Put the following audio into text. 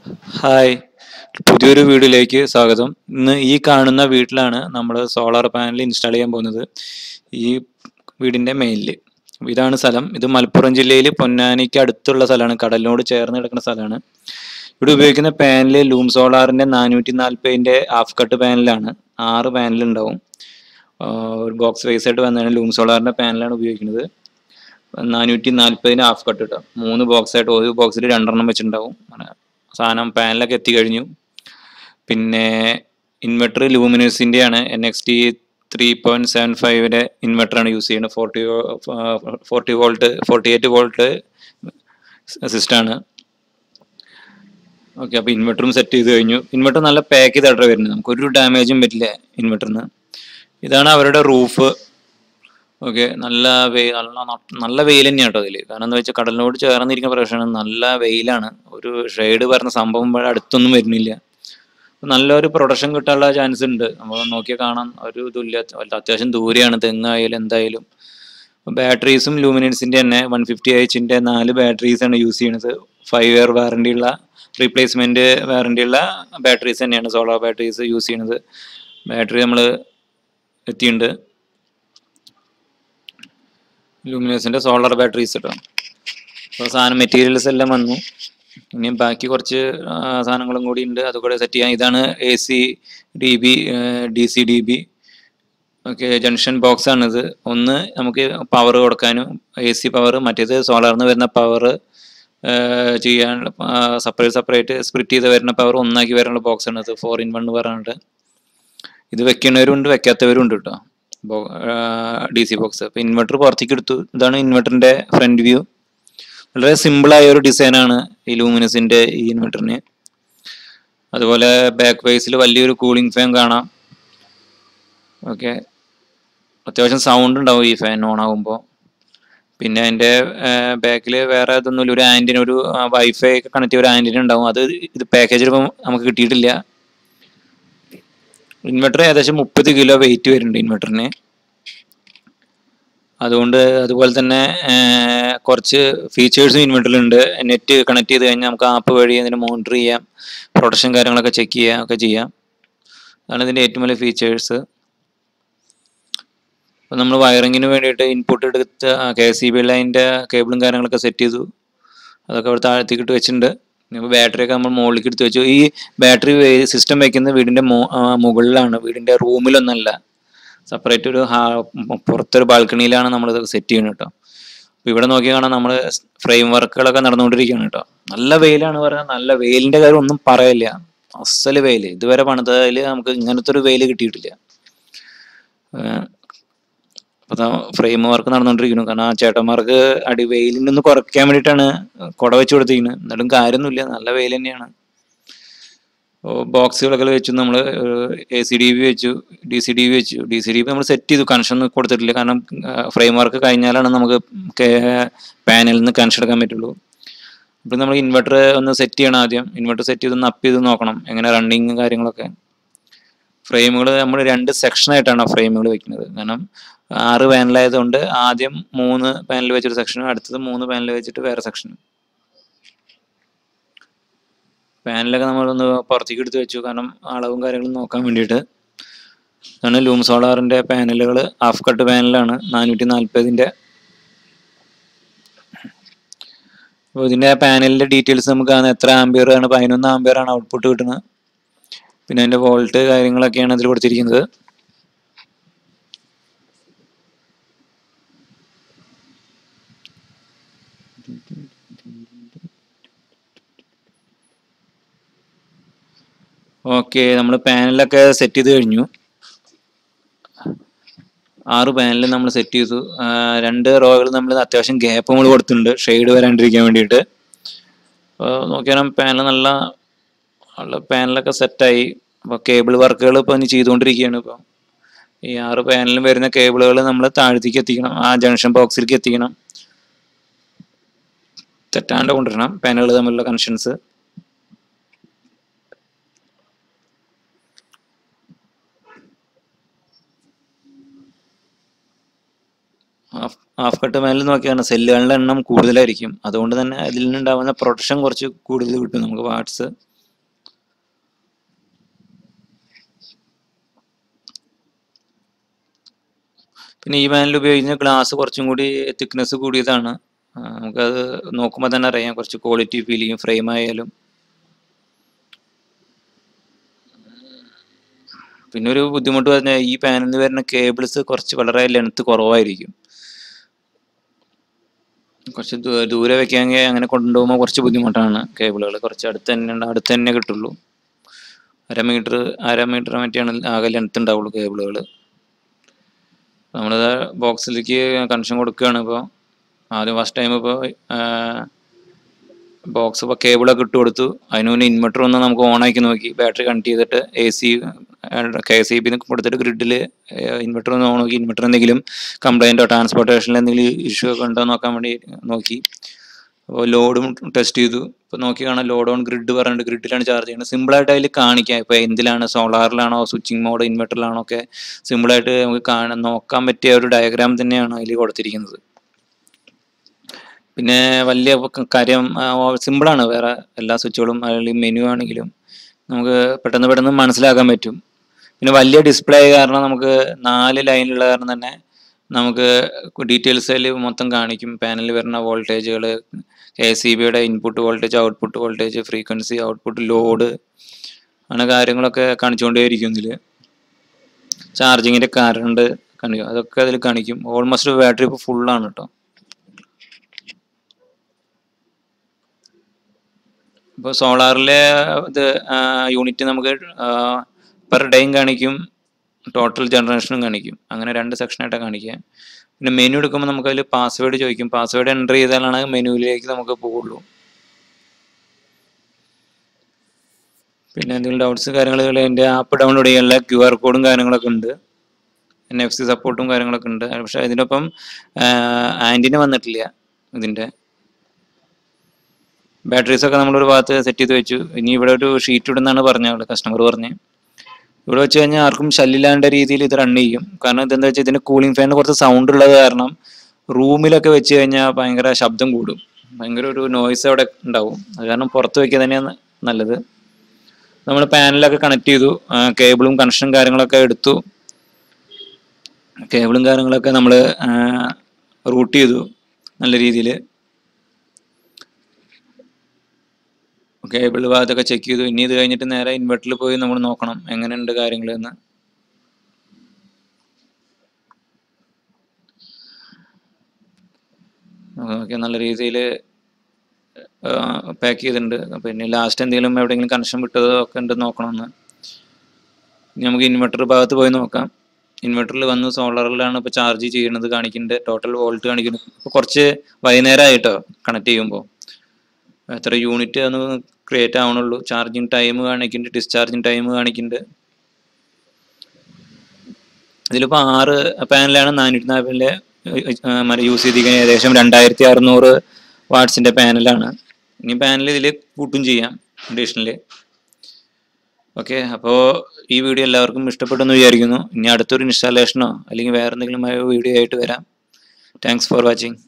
hi പുതിയൊരു വീഡിയോയിലേക്ക് സ്വാഗതം ഇന്ന് ഈ കാണുന്ന വീട്ടിലാണ് നമ്മൾ സോളാർ പാനൽ ഇൻസ്റ്റാൾ ചെയ്യാൻ പോകുന്നത് ഈ വീടിൻ്റെ മെയിനിൽ ഇതാണ് സ്ഥലം ഇത് മലപ്പുറം ജില്ലയിൽ പൊന്നാനിക്ക് അടുത്തുള്ള സ്ഥലമാണ് കടലിനോട് ചേർന്ന് കിടക്കുന്ന സ്ഥലമാണ് ഇവിടെ ഉപയോഗിക്കുന്ന പാനൽ ലൂം സോളാറിൻ്റെ നാനൂറ്റി നാൽപ്പതിൻ്റെ ഹാഫ് കട്ട് പാനലാണ് ആറ് പാനൽ ഉണ്ടാവും ആഹ് ഒരു ബോക്സ് വൈസ് ആയിട്ട് വന്നതാണ് ലൂം സോളാറിൻ്റെ പാനലാണ് ഉപയോഗിക്കുന്നത് നാനൂറ്റി നാൽപ്പതിന് ഹാഫ് കട്ട് കിട്ടും മൂന്ന് ബോക്സ് ആയിട്ട് ഒരു ബോക്സിൽ രണ്ടെണ്ണം വെച്ചിട്ടുണ്ടാവും അങ്ങനെ സാധനം പാനലൊക്കെ എത്തിക്കഴിഞ്ഞു പിന്നെ ഇൻവെർട്ടർ ലൂമിനസിൻ്റെ ആണ് N X T three point seven ഫൈവിൻ്റെ ഇൻവെർട്ടറാണ് യൂസ് ചെയ്യുന്നത് forty forty volt forty eight volt സിസ്റ്റമാണ് ഓക്കെ അപ്പോൾ ഇൻവെർട്ടറും സെറ്റ് ചെയ്ത് കഴിഞ്ഞു ഇൻവെർട്ടർ നല്ല പാക്ക് ചെയ്തായിട്ടാണ് വരുന്നത് നമുക്ക് ഒരു ഡാമേജും പറ്റില്ല ഇൻവെർട്ടറിന് ഇതാണ് അവരുടെ റൂഫ് ഓക്കെ നല്ല വെയിൽ നല്ല ന- നല്ല വെയിൽ തന്നെയാണ് കേട്ടോ അതിൽ കാരണം എന്താ വെച്ചാൽ കടലിനോട് ചേർന്നിരിക്കുന്ന പ്രശ്നമാണ് നല്ല വെയിലാണ് ഒരു ഷെയ്ഡ് പറഞ്ഞ സംഭവം ഇവിടെ അടുത്തൊന്നും വരുന്നില്ല അപ്പൊ നല്ലൊരു പ്രൊഡക്ഷൻ കിട്ടാനുള്ള ചാൻസ് ഉണ്ട് നമ്മൾ നോക്കിയാൽ കാണാം ഒരു ഇതുമില്ല അത്യാവശ്യം ദൂരെയാണ് തെങ്ങായാലും എന്തായാലും ബാറ്ററീസും ലൂമിനൻസിൻ്റെ തന്നെ വൺ ഫിഫ്റ്റി എച്ചിൻ്റെ നാല് ബാറ്ററീസ് ആണ് യൂസ് ചെയ്യുന്നത് ഫൈവ് ഇയർ വാറണ്ടി ഉള്ള റീപ്ലേസ്മെൻറ്റ് വാറണ്ടി ഉള്ള ബാറ്ററീസ് തന്നെയാണ് സോളാർ ബാറ്ററീസ് യൂസ് ചെയ്യുന്നത് ബാറ്ററി നമ്മൾ എത്തിയിട്ടുണ്ട് ലൂമിനേഴ്സിൻ്റെ സോളാർ ബാറ്ററീസ് കേട്ടോ അപ്പോൾ സാധനം മെറ്റീരിയൽസ് എല്ലാം വന്നു ഇനി ബാക്കി കുറച്ച് ആ, സാധനങ്ങളും കൂടി ഉണ്ട് അതുകൂടെ സെറ്റ് ചെയ്യാൻ ഇതാണ് A C D B D C D B okay junction box ആണിത് ഒന്ന് നമുക്ക് പവർ കൊടുക്കാനും എ സി പവർ മറ്റേത് സോളാറിൽ നിന്ന് വരുന്ന പവർ ചെയ്യാൻ സെപ്പറേറ്റ് സെപ്പറേറ്റ് സ്പ്ലിറ്റ് ചെയ്ത് വരുന്ന പവർ ഒന്നാക്കി വരാനുള്ള ബോക്സ് ആണ് ഇത് ഫോർ ഇൻ വൺ പറഞ്ഞിട്ട് ഇത് വെക്കുന്നവരും ഉണ്ട് വെക്കാത്തവരും ഉണ്ട് കേട്ടോ ഡി സി ബോക്സ് അപ്പോൾ ഇൻവെർട്ടർ പുറത്തേക്ക് എടുത്തു ഇതാണ് ഇൻവെർട്ടറിൻ്റെ ഫ്രണ്ട് വ്യൂ വളരെ സിമ്പിളായ ഒരു ഡിസൈനാണ് ഈ ലൂമിനസിൻ്റെ ഈ ഇൻവെർട്ടറിന് അതുപോലെ ബാക്ക് വൈസിൽ വലിയൊരു കൂളിംഗ് ഫാൻ കാണാം ഓക്കെ അത്യാവശ്യം സൗണ്ട് ഉണ്ടാവും ഈ ഫാൻ ഓൺ ആകുമ്പോൾ പിന്നെ അതിൻ്റെ ബാക്കിൽ വേറെ ഇതൊന്നുമില്ല ഒരു ആൻറ്റിന ഒരു വൈഫൈ ഒക്കെ കണക്ട് ചെയ്ത ഒരു ആൻറ്റിന ഉണ്ടാവും അത് ഇത് പാക്കേജിൽ ഇപ്പം നമുക്ക് കിട്ടിയിട്ടില്ല ഇൻവെർട്ടർ ഏകദേശം മുപ്പത് കിലോ വെയിറ്റ് വരുന്നുണ്ട് ഇൻവെർട്ടറിന് അതുകൊണ്ട് അതുപോലെ തന്നെ ആഹ്, കുറച്ച് ഫീച്ചേഴ്സും ഇൻവെർട്ടറിലുണ്ട് നെറ്റ് കണക്ട് ചെയ്ത് കഴിഞ്ഞാൽ നമുക്ക് ആപ്പ് വഴി അതിനെ മോണിറ്റർ ചെയ്യാം പ്രൊഡക്ഷൻ കാര്യങ്ങളൊക്കെ ചെക്ക് ചെയ്യാം ഒക്കെ ചെയ്യാം അതാണ് ഇതിൻ്റെ ഏറ്റവും വലിയ ഫീച്ചേഴ്സ് അപ്പോൾ നമ്മൾ വയറിങ്ങിന് വേണ്ടിയിട്ട് ഇൻപുട്ട് എടുത്ത് കെ എസ് സി ബി ലൈൻ്റെ കേബിളും കാര്യങ്ങളൊക്കെ സെറ്റ് ചെയ്തു അതൊക്കെ അവിടെ താഴത്തേക്ക് ഇട്ട് വെച്ചിട്ടുണ്ട് ഇപ്പോൾ ബാറ്ററി ഒക്കെ നമ്മൾ മുകളിലേക്ക് എടുത്ത് വെച്ചു ഈ ബാറ്ററി സിസ്റ്റം വെക്കുന്നത് വീടിൻ്റെ മോ- ആ, മുകളിലാണ് വീടിൻ്റെ റൂമിലൊന്നല്ല സെപ്പറേറ്റ് ഒരു ഹാ പുറത്തൊരു ബാൽക്കണിയിലാണ് നമ്മളിത് സെറ്റ് ചെയ്യുന്നത് കേട്ടോ അപ്പോൾ ഇവിടെ നോക്കി കാണാൻ നമ്മൾ ഫ്രെയിം വർക്കുകളൊക്കെ നടന്നുകൊണ്ടിരിക്കുകയാണ് കേട്ടോ നല്ല വെയിലാണ് പറയുന്നത് നല്ല വെയിലിൻ്റെ കാര്യം ഒന്നും പറയില്ല അസല് വെയിൽ ഇതുവരെ പണിതതിൽ നമുക്ക് ഇങ്ങനത്തെ ഒരു വെയിൽ കിട്ടിയിട്ടില്ല അപ്പോൾ ഫ്രെയിം വർക്ക് നടന്നുകൊണ്ടിരിക്കുന്നു കാരണം ആ ചേട്ടന്മാർക്ക് അടി വെയിലിൽ നിന്ന് കുറയ്ക്കാൻ വേണ്ടിയിട്ടാണ് കുട വെച്ച് കൊടുത്തിരിക്കുന്നത് എന്നാലും കാര്യമൊന്നുമില്ല നല്ല വെയിൽ തന്നെയാണ് ബോക്സുകളൊക്കെ വെച്ചു നമ്മൾ എ സി ഡി ബി വെച്ചു ഡി സി ഡി ബി വെച്ചു ഡി സി ഡി ബി നമ്മൾ സെറ്റ് ചെയ്തു കണക്ഷൻ ഒന്നും കൊടുത്തിട്ടില്ല കാരണം ഫ്രെയിം വർക്ക് കഴിഞ്ഞാലാണ് നമുക്ക് പാനലിൽ നിന്ന് കണക്ഷൻ എടുക്കാൻ പറ്റുള്ളൂ അപ്പോൾ നമ്മൾ ഇൻവെർട്ടർ ഒന്ന് സെറ്റ് ചെയ്യണം ആദ്യം ഇൻവെർട്ടർ സെറ്റ് ചെയ്ത് ഒന്ന് അപ്പ് ചെയ്ത് നോക്കണം എങ്ങനെ റണ്ണിങ് കാര്യങ്ങളൊക്കെ ഫ്രെയിമുകൾ നമ്മൾ രണ്ട് സെക്ഷനായിട്ടാണ് ഫ്രെയിമുകൾ വെക്കുന്നത് കാരണം ആറ് പാനലായതുകൊണ്ട് ആദ്യം മൂന്ന് പാനൽ വെച്ചൊരു സെക്ഷനും അടുത്തത് മൂന്ന് പാനൽ വെച്ചിട്ട് വേറെ സെക്ഷനും പാനലൊക്കെ നമ്മളൊന്ന് പുറത്തേക്ക് എടുത്ത് വെച്ചു കാരണം അളവും കാര്യങ്ങളും നോക്കാൻ വേണ്ടിയിട്ട് ഇതാണ് ലൂം സോളാറിൻ്റെ പാനലുകൾ ഹാഫ് കട്ട് പാനലാണ് നാനൂറ്റി നാൽപ്പതിൻ്റെ അപ്പോൾ ഇതിൻ്റെ പാനലിൻ്റെ ഡീറ്റെയിൽസ് നമുക്ക് കാണാം എത്ര ആംബിയർ ആണ് പതിനൊന്ന് ആംബിയർ ആണ് ഔട്ട്പുട്ട് കിട്ടുന്നത് പിന്നെ അതിൻ്റെ വോൾട്ട് കാര്യങ്ങളൊക്കെയാണ് അതിൽ കൊടുത്തിരിക്കുന്നത് ഓക്കെ നമ്മൾ പാനലൊക്കെ സെറ്റ് ചെയ്ത് കഴിഞ്ഞു ആറ് പാനൽ നമ്മൾ സെറ്റ് ചെയ്തു ആ, രണ്ട് റോകൾ നമ്മൾ അത്യാവശ്യം ഗ്യാപ്പ് നമ്മൾ കൊടുത്തിട്ടുണ്ട് ഷെയ്ഡ് വരാണ്ടിരിക്കാൻ വേണ്ടിയിട്ട് അപ്പോൾ നോക്കിയാൽ പാനൽ നല്ല നല്ല പാനലൊക്കെ സെറ്റായി അപ്പോൾ കേബിൾ വർക്കുകൾ ഇപ്പോൾ ഇനി ചെയ്തുകൊണ്ടിരിക്കുകയാണ് ഇപ്പോൾ ഈ ആറ് പാനലിലും വരുന്ന കേബിളുകൾ നമ്മൾ താഴത്തേക്ക് എത്തിക്കണം ആ ജംഗ്ഷൻ ബോക്സിലേക്ക് എത്തിക്കണം തെറ്റാണ്ട് കൊണ്ടുവരണം പാനലുകൾ തമ്മിലുള്ള connections half half cut panel നോക്കിയാണ് സെല്ലുകളുടെ എണ്ണം കൂടുതലായിരിക്കും അതുകൊണ്ട് തന്നെ അതിൽ നിന്നുണ്ടാവുന്ന പ്രൊട്ടക്ഷൻ കുറച്ച് കൂടുതൽ കിട്ടും നമുക്ക് വാട്സ് പിന്നെ ഈ പാനൽ ഉപയോഗിക്കുന്ന ഗ്ലാസ് കുറച്ചും കൂടി തിക്നെസ് കൂടിയതാണ് ആ, നമുക്കത് നോക്കുമ്പോൾ തന്നെ അറിയാം കുറച്ച് ക്വാളിറ്റി ഫീൽ ചെയ്യും ഫ്രെയിം ആയാലും പിന്നെ ഒരു ബുദ്ധിമുട്ട് പറഞ്ഞാൽ ഈ പാനലിൽ നിന്ന് വരുന്ന കേബിൾസ് കുറച്ച് വളരെ ലെങ്ത് കുറവായിരിക്കും കുറച്ച് ദൂ- ദൂരെ വെക്കാമെങ്കിൽ അങ്ങനെ കൊണ്ടുപോകുമ്പോൾ കുറച്ച് ബുദ്ധിമുട്ടാണ് കേബിളുകൾ കുറച്ച് അടുത്ത് തന്നെ ഉണ്ട് അടുത്ത് തന്നെ കിട്ടുള്ളൂ അര മീറ്റർ അര മീറ്റർ മറ്റാണ് ആകെ ലെങ്ത് ഉണ്ടാവുള്ളൂ കേബിളുകൾ നമ്മളിത് ബോക്സിലേക്ക് കണക്ഷൻ കൊടുക്കുകയാണ് ഇപ്പോൾ ആദ്യം ഫസ്റ്റ് ടൈം ഇപ്പോൾ ബോക്സ് ഇപ്പോൾ കേബിളൊക്കെ ഇട്ട് കൊടുത്തു അതിന് മുന്നേ ഇൻവെർട്ടർ ഒന്ന് നമുക്ക് ഓൺ ആക്കി നോക്കി ബാറ്ററി കണക്ട് ചെയ്തിട്ട് A C K S E B കൊടുത്തിട്ട് ഗ്രിഡിൽ ഇൻവെർട്ടർ ഒന്ന് ഓൺ നോക്കി ഇൻവെർട്ടർ എന്തെങ്കിലും കംപ്ലൈൻറ്റോ ട്രാൻസ്പോർട്ടേഷനിൽ എന്തെങ്കിലും ഇഷ്യൂ ഒക്കെ ഉണ്ടോ എന്ന് നോക്കാൻ വേണ്ടി നോക്കി അപ്പോൾ ലോഡും ടെസ്റ്റ് ചെയ്തു ഇപ്പോൾ നോക്കി കാണാം ലോഡ് ഓൺ ഗ്രിഡ് പറഞ്ഞിട്ട് ഗ്രിഡിലാണ് ചാർജ് ചെയ്യുന്നത് സിമ്പിളായിട്ട് അതിൽ കാണിക്കാം ഇപ്പോൾ എന്തിലാണ് സോളാറിലാണോ സ്വിച്ചിങ് മോഡ് ഇൻവെർട്ടറിലാണോ ഒക്കെ സിമ്പിളായിട്ട് നമുക്ക് കാണാൻ നോക്കാൻ പറ്റിയ ഒരു ഡയഗ്രാം തന്നെയാണ് അതിൽ കൊടുത്തിരിക്കുന്നത് പിന്നെ വലിയ ക- കാര്യം സിമ്പിളാണ് വേറെ എല്ലാ സ്വിച്ചുകളും അല്ലെങ്കിൽ മെനു ആണെങ്കിലും നമുക്ക് പെട്ടെന്ന് പെട്ടെന്ന് മനസ്സിലാക്കാൻ പറ്റും പിന്നെ വലിയ ഡിസ്പ്ലേ കാരണം നമുക്ക് നാല് ലൈനുള്ള കാരണം തന്നെ നമുക്ക് ഡീറ്റെയിൽസ് അതിൽ മൊത്തം കാണിക്കും പാനലിൽ വരുന്ന വോൾട്ടേജുകൾ കെ സി ബിയുടെ input voltage output voltage frequency output load അങ്ങനെ കാര്യങ്ങളൊക്കെ കാണിച്ചുകൊണ്ടേയിരിക്കും ഇതിൽ ചാർജിങ്ങിൻ്റെ കറണ്ട് കാണിക്കും അതൊക്കെ അതിൽ കാണിക്കും ഓൾമോസ്റ്റ് ബാറ്ററി ഇപ്പോൾ ഫുള്ളാണ് കേട്ടോ ഇപ്പോൾ സോളാറിലെ ഇത് യൂണിറ്റ് നമുക്ക് പെർ ഡേയും കാണിക്കും ടോട്ടൽ ജനറേഷനും കാണിക്കും അങ്ങനെ രണ്ട് സെക്ഷനായിട്ടാണ് കാണിക്കുക പിന്നെ മെനു എടുക്കുമ്പോൾ നമുക്ക് അതിൽ പാസ്വേഡ് ചോദിക്കും പാസ്വേഡ് എൻ്റർ ചെയ്താലാണ് മെനുവിലേക്ക് നമുക്ക് പോകുള്ളൂ പിന്നെ എന്തെങ്കിലും ഡൗട്ട്സ് കാര്യങ്ങൾ എൻ്റെ ആപ്പ് ഡൗൺലോഡ് ചെയ്യാനുള്ള ക്യു ആർ കോഡും കാര്യങ്ങളൊക്കെ ഉണ്ട് എൻ എഫ് സി സപ്പോർട്ടും കാര്യങ്ങളൊക്കെ ഉണ്ട് പക്ഷേ ഇതിനൊപ്പം ആൻറ്റിന വന്നിട്ടില്ല ഇതിൻ്റെ ബാറ്ററീസ് ഒക്കെ നമ്മളൊരു ഭാഗത്ത് സെറ്റ് ചെയ്ത് വെച്ചു ഇനി ഇവിടെ ഒരു ഷീറ്റ് ഇടുന്നാണ് പറഞ്ഞത് കസ്റ്റമർ പറഞ്ഞ് ഇവിടെ വെച്ച് കഴിഞ്ഞാൽ ആർക്കും ശല്യമില്ലാണ്ട രീതിയിൽ ഇത് റൺ ചെയ്യും കാരണം ഇതെന്താ വെച്ചാൽ ഇതിന്റെ കൂളിംഗ് ഫാനിന് കുറച്ച് സൗണ്ട് ഉള്ളത് കാരണം റൂമിലൊക്കെ വെച്ച് കഴിഞ്ഞാൽ ഭയങ്കര ശബ്ദം കൂടും ഭയങ്കര ഒരു നോയ്സ് അവിടെ ഉണ്ടാവും അത് കാരണം പുറത്ത് വെക്കുക തന്നെയാണ് നല്ലത് നമ്മൾ പാനലൊക്കെ കണക്ട് ചെയ്തു കേബിളും കണക്ഷനും കാര്യങ്ങളൊക്കെ എടുത്തു കേബിളും കാര്യങ്ങളൊക്കെ നമ്മൾ റൂട്ട് ചെയ്തു നല്ല രീതിയിൽ കേബിൾ ഭാഗത്തൊക്കെ ചെക്ക് ചെയ്തു ഇനി ഇത് കഴിഞ്ഞിട്ട് നേരെ ഇൻവെർട്ടറിൽ പോയി നമ്മൾ നോക്കണം എങ്ങനെയുണ്ട് കാര്യങ്ങൾ എന്ന് ഓക്കെ നല്ല രീതിയിൽ പാക്ക് ചെയ്തിട്ടുണ്ട് പിന്നെ ലാസ്റ്റ് എന്തെങ്കിലും എവിടെയെങ്കിലും കണക്ഷൻ വിട്ടതോ ഒക്കെ ഉണ്ട് നോക്കണമെന്ന് ഇനി നമുക്ക് ഇൻവെർട്ടർ ഭാഗത്ത് പോയി നോക്കാം ഇൻവെർട്ടറിൽ വന്ന് സോളറിലാണ് ഇപ്പോൾ ചാർജ് ചെയ്യുന്നത് കാണിക്കുന്നുണ്ട് ടോട്ടൽ വോൾട്ട് കാണിക്കുന്നു ഇപ്പോൾ കുറച്ച് വൈകുന്നേരമായിട്ടോ കണക്ട് ചെയ്യുമ്പോൾ എത്ര യൂണിറ്റ് ഒന്ന് ക്രിയേറ്റ് ആവണുള്ളൂ ചാർജിങ് ടൈം കാണിക്കുന്നുണ്ട് ഡിസ്ചാർജിങ് ടൈം കാണിക്കുന്നുണ്ട് ഇതിലിപ്പോൾ ആറ് പാനലാണ് നാനൂറ്റി നാൽപ്പതിലെ മറ്റേ യൂസ് ചെയ്തിരിക്കുന്നത് ഏകദേശം രണ്ടായിരത്തി അറുന്നൂറ് വാട്ട്സിൻ്റെ പാനലാണ് ഇനി പാനൽ ഇതിൽ കൂട്ടും ചെയ്യാം അഡീഷണൽ ഓക്കെ അപ്പോൾ ഈ വീഡിയോ എല്ലാവർക്കും ഇഷ്ടപ്പെട്ടെന്ന് വിചാരിക്കുന്നു ഇനി അടുത്തൊരു ഇൻസ്റ്റാളേഷനോ അല്ലെങ്കിൽ വേറെ എന്തെങ്കിലും വീഡിയോ ആയിട്ട് വരാം താങ്ക്സ് ഫോർ വാച്ചിങ്